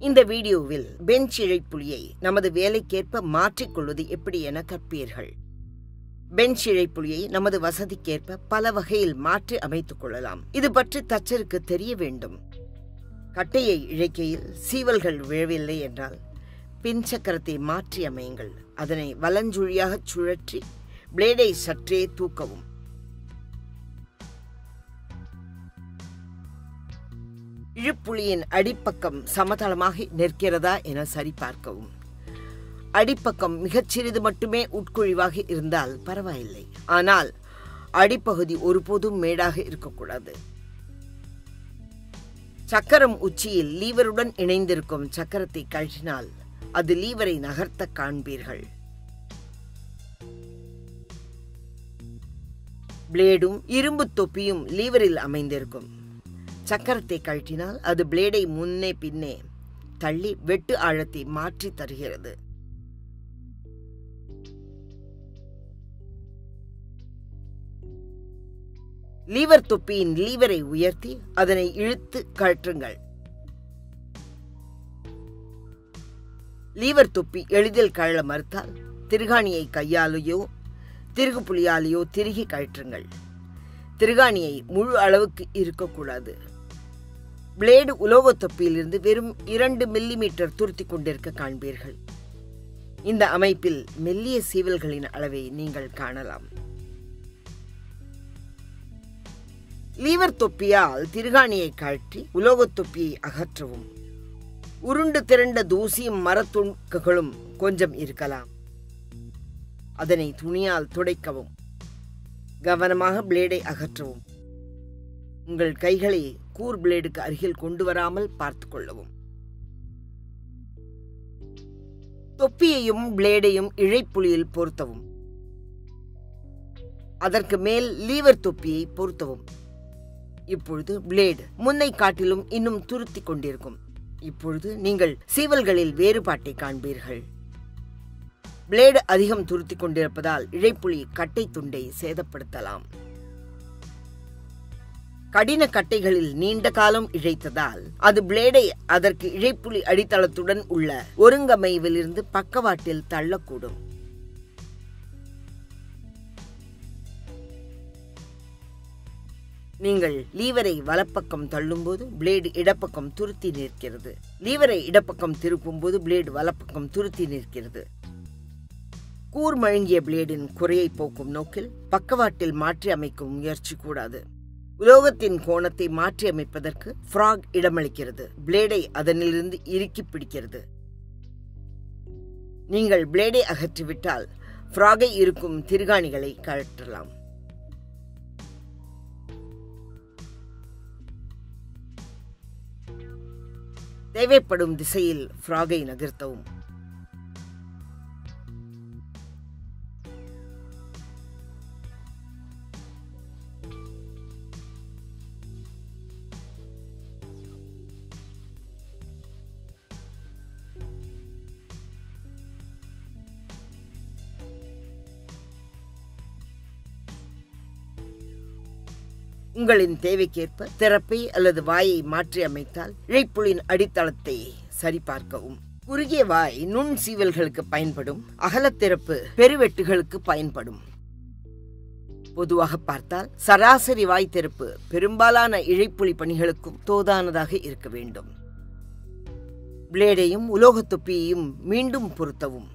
இந்த வீடியோவில் பெஞ்ச் இழைப்புலியை நமது வேலைக்கேற்ப மாற்றிக்கொள்வது எப்படி என கற்பீர்கள் பெஞ்ச் இழைப்புலியை நமது வசதிக்கேற்ப பல வகையில் மாற்றி அமைத்துக் கொள்ளலாம் இது பற்றி தச்சருக்கு தெரிய வேண்டும் கட்டையை இழைக்கையில் சீவல்கள் விழவில்லை என்றால் பின் சக்கரத்தை மாற்றி அமையுங்கள் அதனை வலஞ்சுழியாகச் சுழற்றி பிளேடை சற்றே தூக்கவும் இழுப்புலியின் அடிப்பக்கம் சமதளமாக நிற்கிறதா என சரிபார்க்கவும் அடிப்பக்கம் மிகச் சிறிது மட்டுமே உட்குழிவாக இருந்தால் பரவாயில்லை ஆனால் அடிப்பகுதி ஒருபோதும் மேடாக இருக்கக்கூடாது சக்கரம் உச்சியில் லீவருடன் இணைந்திருக்கும் சக்கரத்தை கழற்றினால் அது லீவரை நகர்த்த காண்பீர்கள் பிளேடும் இரும்பு தொப்பியும் லீவரில் அமைந்திருக்கும் சக்கரத்தை கழற்றினால் அது பிளேடை முன்னே பின்னே தள்ளி வெட்டு ஆழத்தை மாற்றி தருகிறது லீவர் தொப்பியின் லீவரை உயர்த்தி அதனை இழுத்து கழற்றுங்கள் லீவர் தொப்பி எளிதில் கழல மறுத்தால் திருகாணியை கையாலேயோ திருகு புலியாலேயோ திருகி கழற்றுங்கள் திருகாணியை முழு அளவுக்கு இருக்கக்கூடாது பிளேடு உலோகத் தொப்பியிலிருந்து வெறும் இரண்டு மில்லி மீட்டர் துருத்தி கொண்டிருக்க காண்பீர்கள் இந்த அமைப்பில் மெல்லிய சீவல்களின் அளவை நீங்கள் காணலாம் லீவர் தொப்பியால் திருகாணியை கழற்றி உலோகத் தொப்பியை அகற்றவும் உருண்டு திரண்ட தூசியும் மரத்துணுக்குகளும் கொஞ்சம் இருக்கலாம் அதனை துணியால் துடைக்கவும் கவனமாக பிளேடை அகற்றவும் உங்கள் கைகளை கூர் பிளேடுக்கு அருகில் கொண்டு வராமல் பார்த்து கொள்ளவும் தொப்பியையும் பிளேடையும் இழைப்புலியில் பொருத்தவும் அதற்கு மேல் லீவர் தொப்பியை பொருத்தவும் இப்பொழுது பிளேடு முன்னை காட்டிலும் இன்னும் துருத்தி கொண்டிருக்கும் இப்பொழுது நீங்கள் சீவல்களில் வேறுபாட்டை காண்பீர்கள் பிளேடு அதிகம் துருத்தி கொண்டிருப்பதால் இழைப்புலி கட்டை துண்டை சேதப்படுத்தலாம் கடின கட்டைகளில் நீண்ட காலம் இழைத்ததால் அது பிளேடை அதற்கு இழைப்புலி அடித்தளத்துடன் உள்ள ஒருங்கமைவிலிருந்து பக்கவாட்டில் தள்ளக்கூடும் நீங்கள் லீவரை வலப்பக்கம் தள்ளும்போது பிளேடு இடப்பக்கம் துருத்தி நிற்கிறது லீவரை இடப்பக்கம் திருப்பும்போது பிளேடு வலப்பக்கம் துருத்தி நிற்கிறது கூர் மழுங்கிய பிளேடின் குறையை போக்கும் நோக்கில் பக்கவாட்டில் மாற்றி அமைக்கும் முயற்சி கூடாது உலோகத்தின் கோணத்தை மாற்றி அமைப்பதற்கு ஃப்ராக் இடமளிக்கிறது பிளேடை அதனிலிருந்து இறுக்கி பிடிக்கிறது நீங்கள் பிளேடை அகற்றிவிட்டால் ஃப்ராகை இருக்கும் திருகாணிகளை கழற்றலாம் தேவைப்படும் திசையில் ஃப்ராகை நகர்த்தவும் உங்களின் தேவைக்கேற்ப திறப்பை அல்லது வாயை மாற்றி அமைத்தால் இழைப்புலின் அடித்தளத்தை சரிபார்க்கவும் குறுகிய வாய் நுண் சீவல்களுக்கு பயன்படும் அகலத்திறப்பு பெருவெட்டுகளுக்கு பயன்படும் பொதுவாக பார்த்தால் சராசரி வாய் திறப்பு பெரும்பாலான இழைப்புலி பணிகளுக்கும் தோதானதாக இருக்க வேண்டும் பிளேடையும் உலோகத் தொப்பியையும் மீண்டும் பொருத்தவும்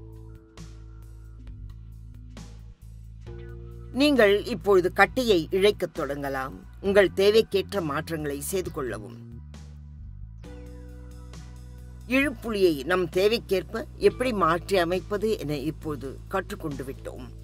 நீங்கள் இப்பொழுது கட்டையை இழைக்கத் தொடங்கலாம் உங்கள் தேவைக்கேற்ற மாற்றங்களை செய்து கொள்ளவும் இழுப்புலியை நம் தேவைக்கேற்ப எப்படி மாற்றி அமைப்பது என இப்போது கற்றுக்கொண்டு விட்டோம்